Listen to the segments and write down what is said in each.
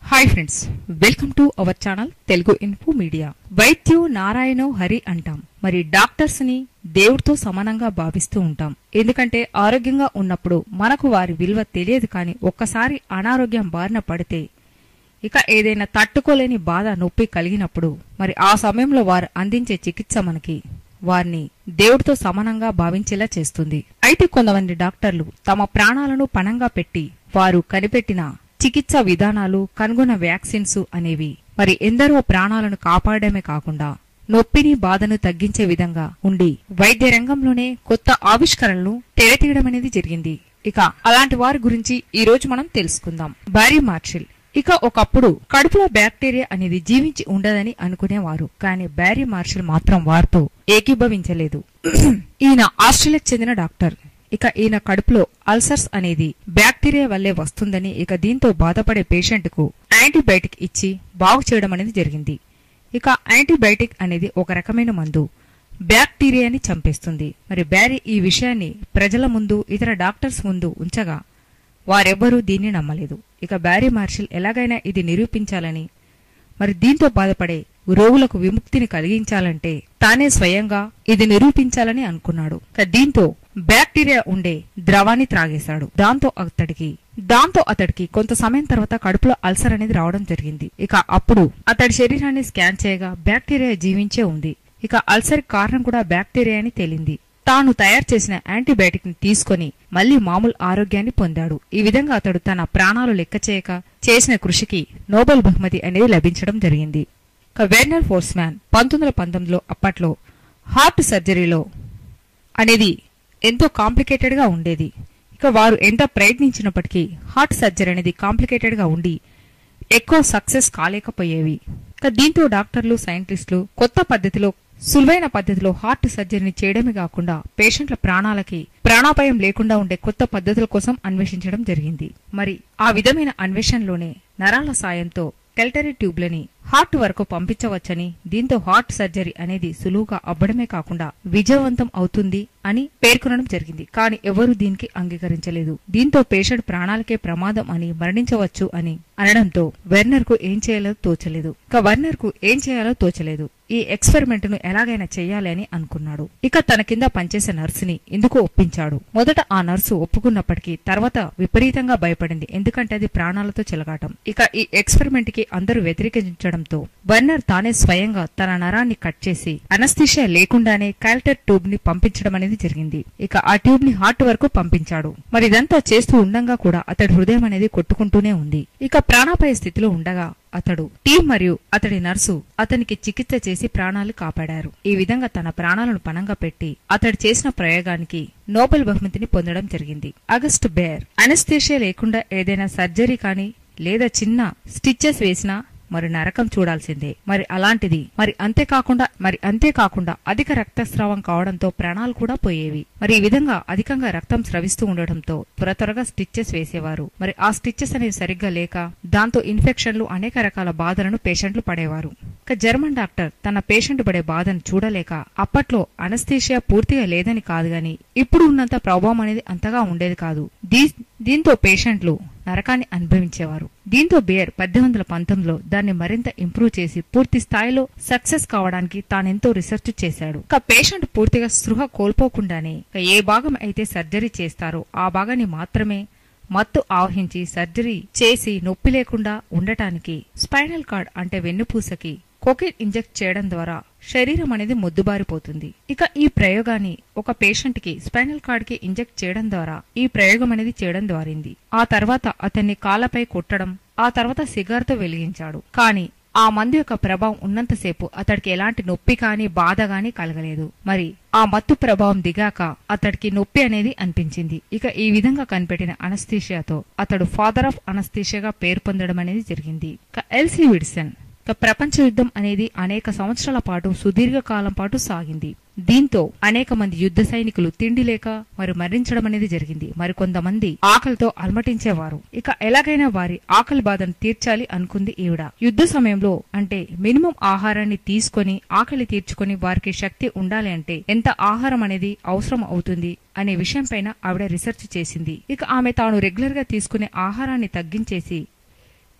hi friends welcome to our channel Telugu info media వైద్యు నారాయణో హరి అంటాం మరి డాక్టర్స్ ని దేవుడితో సమానంగా భావిస్తూ ఉంటాం ఎందుకంటే ఆరోగ్యంగా ఉన్నప్పుడు మనకు వారి విలువ తెలియదు కానీ ఒక్కసారి అనారోగ్యం బారిన పడితే ఇక ఏదైనా తట్టుకోలేని బాధ నొప్పి కలిగినప్పుడు మరి ఆ సమయంలో వారు అందించే చికిత్స మనకి వారిని దేవుడితో సమానంగా భావించేలా చేస్తుంది అయితే కొంతమంది డాక్టర్లు తమ ప్రాణాలను పణంగా పెట్టి వారు కనిపెట్టిన చికిత్స విధానాలు కనుగొన్న వ్యాక్సిన్స్ అనేవి మరి ఎందరో ప్రాణాలను కాపాడమే కాకుండా నొప్పిని బాధను తగ్గించే విధంగా ఉండి వైద్య రంగంలోనే కొత్త ఆవిష్కరణలు తెరతీయడం అనేది జరిగింది ఇక అలాంటి వారి గురించి ఈ రోజు మనం తెలుసుకుందాం బారీ మార్షల్ ఇక ఒకప్పుడు కడుపులో బ్యాక్టీరియా అనేది జీవించి ఉండదని అనుకునేవారు కానీ బ్యారీ మార్షల్ మాత్రం వారితో ఏకీభవించలేదు ఈయన ఆస్ట్రేలియాకు చెందిన డాక్టర్ ఇక ఈయన కడుపులో అల్సర్స్ అనేది బ్యాక్టీరియా వల్లే వస్తుందని ఇక దీంతో బాధపడే పేషెంట్ కు యాంటీబయాటిక్ ఇచ్చి బాగు చేయడం అనేది జరిగింది ఇక యాంటీబయాటిక్ అనేది ఒక రకమైన మందు బ్యాక్టీరియాని చంపేస్తుంది మరి బ్యారీ ఈ విషయాన్ని ప్రజల ముందు ఇతర డాక్టర్స్ ముందు ఉంచగా వారెవ్వరూ దీన్ని నమ్మలేదు ఇక బ్యారీ మార్షల్ ఎలాగైనా ఇది నిరూపించాలని మరి దీంతో బాధపడే రోగులకు విముక్తిని కలిగించాలంటే తానే స్వయంగా ఇది నిరూపించాలని అనుకున్నాడు ఇక దీంతో బ్యాక్టీరియా ఉండే ద్రవాన్ని త్రాగేశాడు దాంతో అతడికి దాంతో అతడికి కొంత సమయం తర్వాత కడుపులో అల్సర్ అనేది రావడం జరిగింది ఇక అప్పుడు అతడి శరీరాన్ని స్కాన్ చేయగా బ్యాక్టీరియా జీవించే ఉంది ఇక అల్సర్ కారణం కూడా బ్యాక్టీరియా అని తేలింది తాను తయారు చేసిన యాంటీబయాటిక్ ని తీసుకొని మళ్లీ మామూలు ఆరోగ్యాన్ని పొందాడు ఈ విధంగా అతడు తన ప్రాణాలు లెక్క చేయక చేసిన కృషికి నోబెల్ బహుమతి అనేది లభించడం జరిగింది ఇక వెర్నర్ ఫోర్స్మ్యాన్ పంతొమ్మిది వందల పంతొమ్మిదిలో అప్పట్లో హార్ట్ సర్జరీలో అనేది ఎంతో కాంప్లికేటెడ్ గా ఉండేది ఇక వారు ఎంత ప్రయత్నించినప్పటికీ హార్ట్ సర్జరీ అనేది కాంప్లికేటెడ్ గా ఉండి ఎక్కువ సక్సెస్ కాలేకపోయేవి ఇక దీంతో డాక్టర్లు సైంటిస్టులు కొత్త పద్ధతిలో సులువైన పద్ధతిలో హార్ట్ సర్జరీని చేయడమే కాకుండా పేషెంట్ల ప్రాణాలకి ప్రాణాపాయం లేకుండా ఉండే కొత్త పద్ధతుల కోసం అన్వేషించడం జరిగింది మరి ఆ విధమైన అన్వేషణలోనే నరాల సాయంతో కెల్టరీ ట్యూబ్లని హార్ట్ వరకు పంపించవచ్చని దీంతో హార్ట్ సర్జరీ అనేది సులువుగా అవ్వడమే కాకుండా విజయవంతం అవుతుంది అని పేర్కొనడం జరిగింది కానీ ఎవరూ దీనికి అంగీకరించలేదు దీంతో పేషెంట్ ప్రాణాలకే ప్రమాదం అని మరణించవచ్చు అని అనడంతో వెర్నర్ కు ఏం చేయాలో తోచలేదు ఇక వెర్నర్ కు ఏం చేయాలో తోచలేదు ఈ ఎక్స్పెరిమెంట్ ను ఎలాగైనా చేయాలి అని అనుకున్నాడు ఇక తన కింద పనిచేసే నర్సుని ఇందుకు ఒప్పించాడు మొదట ఆ నర్సు ఒప్పుకున్నప్పటికీ తర్వాత విపరీతంగా భయపడింది ఎందుకంటే అది ప్రాణాలతో చెలగాటం ఇక ఈ ఎక్స్పెరిమెంట్ కి అందరూ వ్యతిరేకించడంతో బర్నర్ తానే స్వయంగా తన నరాన్ని కట్ చేసి అనస్థిషియా లేకుండానే కాల్టర్ ట్యూబ్ ని పంపించడం అనేది జరిగింది ఇక ఆ ట్యూబ్ ని హార్ట్ వరకు పంపించాడు మరి ఇదంతా చేస్తూ ఉండంగా కూడా అతడి హృదయం అనేది కొట్టుకుంటూనే ఉంది ఇక ప్రాణాపాయ స్థితిలో ఉండగా అతడు టీం మరియు అతడి నర్సు అతనికి చికిత్స చేసి ప్రాణాలు కాపాడారు ఈ విధంగా తన ప్రాణాలను పణంగా పెట్టి అతడు చేసిన ప్రయోగానికి నోబెల్ బహుమతిని పొందడం జరిగింది ఆగస్ట్ బేర్ అనస్థేషియా లేకుండా ఏదైనా సర్జరీ కానీ లేదా చిన్న స్టిచ్చెస్ వేసినా మరి నరకం చూడాల్సిందే మరి అలాంటిది మరి అంతేకాకుండా మరి అంతేకాకుండా అధిక రక్తస్రావం కావడంతో ప్రాణాలు కూడా పోయేవి మరి ఈ విధంగా అధికంగా రక్తం స్రవిస్తూ ఉండడంతో త్వర త్వరగా స్టిచ్చెస్ వేసేవారు మరి ఆ స్టిచ్చెస్ అనేవి సరిగ్గా లేక దాంతో ఇన్ఫెక్షన్లు అనేక రకాల బాధలను పేషెంట్లు పడేవారు ఇక జర్మన్ డాక్టర్ తన పేషెంట్ పడే బాధను చూడలేక అప్పట్లో అనస్థీషియా పూర్తిగా లేదని కాదు గాని ఇప్పుడు ఉన్నంత ప్రభావం అనేది అంతగా ఉండేది కాదు దీంతో పేషెంట్లు నరకాన్ని అనుభవించేవారు దీంతో బేర్ పద్దెనిమిది వందల పంతొమ్మిదిలో దాన్ని మరింత ఇంప్రూవ్ చేసి పూర్తి స్థాయిలో సక్సెస్ కావడానికి తానెంతో రీసెర్చ్ చేశాడు ఇక పేషెంట్ పూర్తిగా స్పృహ కోల్పోకుండానే ఇక ఏ భాగం అయితే సర్జరీ చేస్తారో ఆ భాగాన్ని మాత్రమే మత్తు ఆవహించి సర్జరీ చేసి నొప్పి లేకుండా ఉండటానికి స్పైనల్ కార్డ్ అంటే వెన్నుపూసకి కోకిన్ ఇంజెక్ట్ చేయడం ద్వారా శరీరం అనేది మొద్దుబారిపోతుంది ఇక ఈ ప్రయోగాన్ని ఒక పేషెంట్ కి స్పైనల్ కార్డ్ కి ఇంజెక్ట్ చేయడం ద్వారా ఈ ప్రయోగం అనేది చేయడం ద్వారింది ఆ తర్వాత అతన్ని కాళ్ళపై కొట్టడం ఆ తర్వాత సిగార్తో వెలిగించాడు కానీ ఆ మందు యొక్క ప్రభావం ఉన్నంతసేపు అతడికి ఎలాంటి నొప్పి కాని బాధ గాని కలగలేదు మరి ఆ మత్తు ప్రభావం దిగాక అతడికి నొప్పి అనేది అనిపించింది ఇక ఈ విధంగా కనిపెట్టిన అనస్థీషియాతో అతడు ఫాదర్ ఆఫ్ అనస్థీషియాగా పేరు పొందడం అనేది జరిగింది ఇక ఎల్సీ విడ్సన్ ఇక ప్రపంచ యుద్ధం అనేది అనేక సంవత్సరాల పాటు సుదీర్ఘ కాలం పాటు సాగింది దీంతో అనేక మంది యుద్ధ సైనికులు తిండి లేక మరి మరణించడం అనేది జరిగింది మరి కొంతమంది ఆకలితో అలమటించేవారు ఇక ఎలాగైనా వారి ఆకలి బాధను తీర్చాలి అనుకుంది ఈవిడ యుద్ధ సమయంలో అంటే మినిమం ఆహారాన్ని తీసుకొని ఆకలి తీర్చుకొని వారికి శక్తి ఉండాలి అంటే ఎంత ఆహారం అనేది అవసరం అవుతుంది అనే విషయం పైన ఆవిడ రీసెర్చ్ చేసింది ఇక ఆమె తాను రెగ్యులర్ గా తీసుకునే ఆహారాన్ని తగ్గించేసి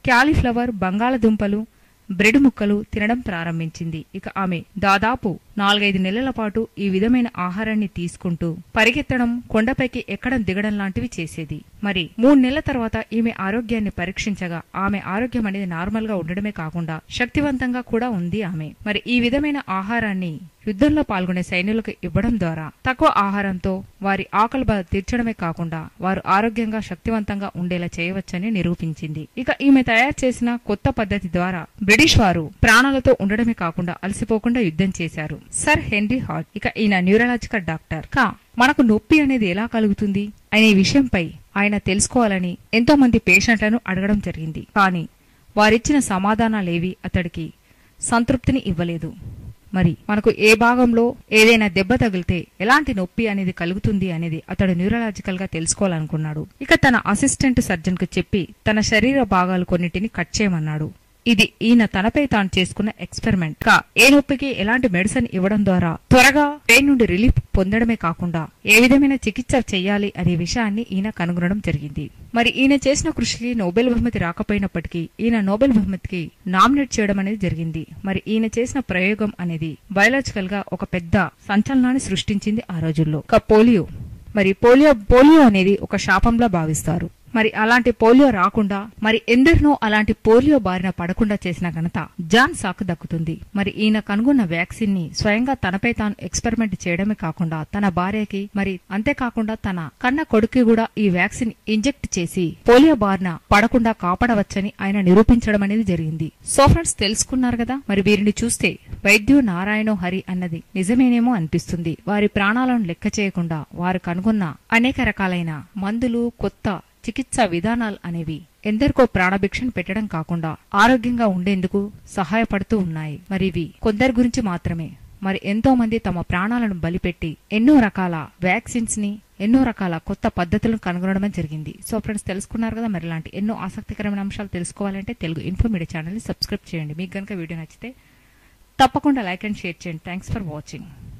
క్యాలీఫ్లవర్ బంగాళదుంపలు బ్రెడ్ ముక్కలు తినడం ప్రారంభించింది ఇక ఆమె దాదాపు నాలుగైదు నెలల పాటు ఈ విధమైన ఆహారాన్ని తీసుకుంటూ పరిగెత్తడం కొండపైకి ఎక్కడం దిగడం లాంటివి చేసేది మరి మూడు నెలల తర్వాత ఈమె ఆరోగ్యాన్ని పరీక్షించగా ఆమె ఆరోగ్యం అనేది నార్మల్ గా ఉండడమే కాకుండా శక్తివంతంగా కూడా ఉంది ఆమె మరి ఈ విధమైన ఆహారాన్ని యుద్ధంలో పాల్గొనే సైన్యులకు ఇవ్వడం ద్వారా తక్కువ ఆహారంతో వారి ఆకలి బాధ తీర్చడమే కాకుండా వారు ఆరోగ్యంగా శక్తివంతంగా ఉండేలా చేయవచ్చని నిరూపించింది ఇక ఈమె తయారు చేసిన కొత్త పద్ధతి ద్వారా బ్రిటిష్ వారు ప్రాణాలతో ఉండడమే కాకుండా అలసిపోకుండా యుద్ధం చేశారు సర్ హెన్రీ హార్ట్ ఇక ఈయన న్యూరలాజికల్ డాక్టర్ కా మనకు నొప్పి అనేది ఎలా కలుగుతుంది అనే విషయంపై ఆయన తెలుసుకోవాలని ఎంతో మంది పేషెంట్లను అడగడం జరిగింది కానీ వారిచ్చిన సమాధానాలేవి అతడికి సంతృప్తిని ఇవ్వలేదు మరి మనకు ఏ భాగంలో ఏదైనా దెబ్బ తగిలితే ఎలాంటి నొప్పి అనేది కలుగుతుంది అనేది అతడు న్యూరలాజికల్ గా తెలుసుకోవాలనుకున్నాడు ఇక తన అసిస్టెంట్ సర్జన్ కు చెప్పి తన శరీర భాగాలు కొన్నిటిని కట్ చేయమన్నాడు ఇది ఈయన తనపై తాను చేసుకున్న ఎక్స్పెరిమెంట్ కా ఏ నొప్పికి ఎలాంటి మెడిసిన్ ఇవ్వడం ద్వారా త్వరగా పెయిన్ నుండి రిలీఫ్ పొందడమే కాకుండా ఏ విధమైన చికిత్స చేయాలి అనే విషయాన్ని ఈయన కనుగొనడం జరిగింది మరి ఈయన చేసిన కృషికి నోబెల్ బహుమతి రాకపోయినప్పటికీ ఈయన నోబెల్ బహుమతికి నామినేట్ చేయడం అనేది జరిగింది మరి ఈయన చేసిన ప్రయోగం అనేది బయోలాజికల్ గా ఒక పెద్ద సంచలనాన్ని సృష్టించింది ఆ రోజుల్లో ఒక పోలియో మరి పోలియో పోలియో అనేది ఒక శాపంలా భావిస్తారు మరి అలాంటి పోలియో రాకుండా మరి ఎందరినో అలాంటి పోలియో బారిన పడకుండా చేసిన ఘనత జాన్ సాకు దక్కుతుంది మరి ఈయన కనుగొన్న వ్యాక్సిన్ ని స్వయంగా తనపై తాను ఎక్స్పెరిమెంట్ చేయడమే కాకుండా తన భార్యకి మరి అంతేకాకుండా తన కన్న కొడుకు కూడా ఈ వ్యాక్సిన్ ఇంజెక్ట్ చేసి పోలియో బారిన పడకుండా కాపాడవచ్చని ఆయన నిరూపించడం అనేది జరిగింది సో ఫ్రెండ్స్ తెలుసుకున్నారు కదా మరి వీరిని చూస్తే వైద్యు నారాయణ హరి అన్నది నిజమేనేమో అనిపిస్తుంది వారి ప్రాణాలను లెక్క చేయకుండా వారు కనుగొన్న అనేక రకాలైన మందులు కొత్త చికిత్సా విధానాలు అనేవి ఎందరికో ప్రాణభిక్షను పెట్టడం కాకుండా ఆరోగ్యంగా ఉండేందుకు సహాయపడుతూ ఉన్నాయి మరి ఇవి కొందరి గురించి మాత్రమే మరి ఎంతో మంది తమ ప్రాణాలను బలిపెట్టి ఎన్నో రకాల వ్యాక్సిన్స్ ని ఎన్నో రకాల కొత్త పద్ధతులను కనుగొనడం జరిగింది సో ఫ్రెండ్స్ తెలుసుకున్నారు కదా మరి ఇలాంటి ఎన్నో ఆసక్తికరమైన అంశాలు తెలుసుకోవాలంటే తెలుగు ఇన్ఫో మీడియా ఛానల్ని సబ్స్క్రైబ్ చేయండి మీకు కనుక వీడియో నచ్చితే తప్పకుండా లైక్ అండ్ షేర్ చేయండి థ్యాంక్స్ ఫర్ వాచింగ్